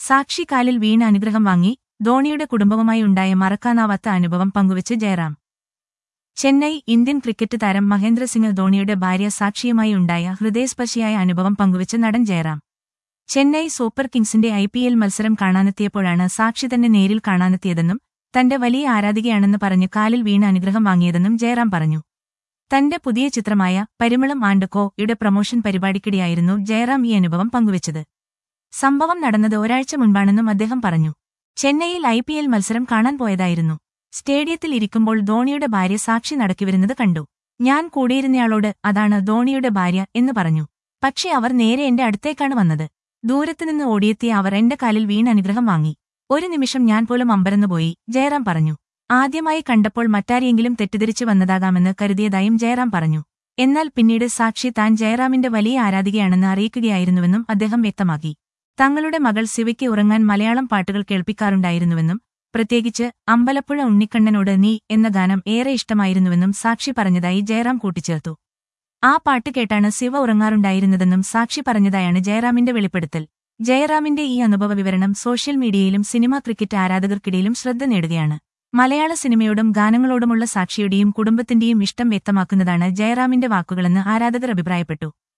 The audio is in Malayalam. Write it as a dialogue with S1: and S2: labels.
S1: സാക്ഷി കാലിൽ വീണ അനുഗ്രഹം വാങ്ങി ധോണിയുടെ കുടുംബവുമായി ഉണ്ടായ മറക്കാനാവാത്ത അനുഭവം പങ്കുവച്ച് ജയറാം ചെന്നൈ ഇന്ത്യൻ ക്രിക്കറ്റ് താരം മഹേന്ദ്ര സിംഗ് ധോണിയുടെ ഭാര്യ സാക്ഷിയുമായി ഉണ്ടായ ഹൃദയസ്പർശിയായ അനുഭവം പങ്കുവച്ച് നടൻ ജയറാം ചെന്നൈ സൂപ്പർ കിങ്സിന്റെ ഐ പി എൽ മത്സരം കാണാനെത്തിയപ്പോഴാണ് സാക്ഷി തന്നെ നേരിൽ കാണാനെത്തിയതെന്നും തന്റെ വലിയ ആരാധികയാണെന്ന് പറഞ്ഞ് കാലിൽ വീണ അനുഗ്രഹം വാങ്ങിയതെന്നും ജയറാം പറഞ്ഞു തന്റെ പുതിയ ചിത്രമായ പരിമളം ആൻഡ് കോ യുടെ പ്രമോഷൻ പരിപാടിക്കിടെയായിരുന്നു ജയറാം ഈ അനുഭവം പങ്കുവച്ചത് സംഭവം നടന്നത് ഒരാഴ്ച മുൻപാണെന്നും അദ്ദേഹം പറഞ്ഞു ചെന്നൈയിൽ ഐ പി എൽ മത്സരം കാണാൻ പോയതായിരുന്നു സ്റ്റേഡിയത്തിൽ ഇരിക്കുമ്പോൾ ധോണിയുടെ ഭാര്യ സാക്ഷി നടക്കിവരുന്നത് കണ്ടു ഞാൻ കൂടിയിരുന്നയാളോട് അതാണ് ധോണിയുടെ ഭാര്യ എന്ന് പറഞ്ഞു പക്ഷേ അവർ നേരെ എന്റെ അടുത്തേക്കാണ് വന്നത് ദൂരത്തുനിന്ന് ഓടിയെത്തിയ അവർ എന്റെ കാലിൽ വീണ് അനുഗ്രഹം വാങ്ങി ഒരു നിമിഷം ഞാൻ പോലും അമ്പരന്നുപോയി ജയറാം പറഞ്ഞു ആദ്യമായി കണ്ടപ്പോൾ മറ്റാരെയെങ്കിലും തെറ്റിദ്ധരിച്ചു വന്നതാകാമെന്ന് കരുതിയതായും ജയറാം പറഞ്ഞു എന്നാൽ പിന്നീട് സാക്ഷി താൻ ജയറാമിന്റെ വലിയ ആരാധികയാണെന്ന് അറിയിക്കുകയായിരുന്നുവെന്നും അദ്ദേഹം വ്യക്തമാക്കി തങ്ങളുടെ മകൾ ശിവയ്ക്ക് ഉറങ്ങാൻ മലയാളം പാട്ടുകൾ കേൾപ്പിക്കാറുണ്ടായിരുന്നുവെന്നും പ്രത്യേകിച്ച് അമ്പലപ്പുഴ ഉണ്ണിക്കണ്ണനോട് നീ എന്ന ഗാനം ഏറെ ഇഷ്ടമായിരുന്നുവെന്നും സാക്ഷി പറഞ്ഞതായി ജയറാം കൂട്ടിച്ചേർത്തു ആ പാട്ട് കേട്ടാണ് ശിവ ഉറങ്ങാറുണ്ടായിരുന്നതെന്നും സാക്ഷി പറഞ്ഞതായാണ് ജയറാമിന്റെ വെളിപ്പെടുത്തൽ ജയറാമിന്റെ ഈ അനുഭവ വിവരണം സോഷ്യൽ മീഡിയയിലും സിനിമാ ക്രിക്കറ്റ് ആരാധകർക്കിടയിലും ശ്രദ്ധ നേടുകയാണ് മലയാള സിനിമയോടും ഗാനങ്ങളോടുമുള്ള സാക്ഷിയുടെയും കുടുംബത്തിന്റെയും ഇഷ്ടം വ്യക്തമാക്കുന്നതാണ് ജയറാമിന്റെ വാക്കുകളെന്ന് ആരാധകർ അഭിപ്രായപ്പെട്ടു